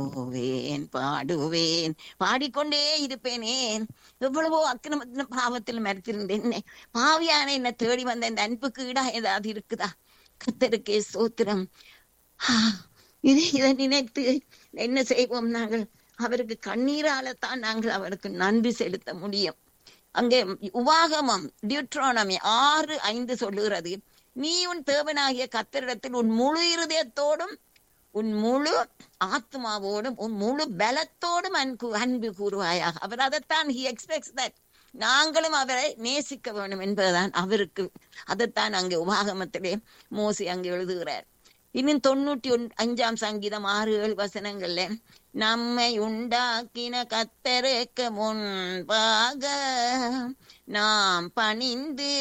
போவேன் பாடுவேன் பாடிக்கொண்டே இருப்பேனே எவ்வளவோ அக்கிரமத்தின பாவத்தில் மறைத்திருந்தேன் பாவியான என்ன தேடி வந்த இந்த அன்புக்கு ஈடா ஏதாவது இருக்குதா கத்தருக்கே சோத்திரம் ஆ, இதை இதை நினைத்து என்ன செய்வோம் நாங்கள் அவருக்கு கண்ணீராலத்தான் நாங்கள் அவருக்கு நன்றி செலுத்த முடியும் அங்கே உபாகமம் டியூட்ரோனமி ஆறு ஐந்து சொல்லுகிறது நீ உன் தேவனாகிய கத்தரிடத்தில் உன் முழு இருதயத்தோடும் உன் முழு ஆத்மாவோடும் உன் முழு பலத்தோடும் அன்பு அன்பு கூறுவாயாக அவர் அதைத்தான் ஹி எக்ஸ்பெக்ட்ஸ் தட் நாங்களும் அவரை நேசிக்க வேண்டும் என்பதுதான் அவருக்கு அதைத்தான் அங்கே உபாகமத்திலே மோசி அங்கே எழுதுகிறார் இன்னும் தொண்ணூற்றி ஒன் அஞ்சாம் சங்கீதம் ஆறு ஏழு வசனங்கள்ல நம்மை உண்டாக்கின கத்தருக்கு முன்பாக நாம் பணிந்து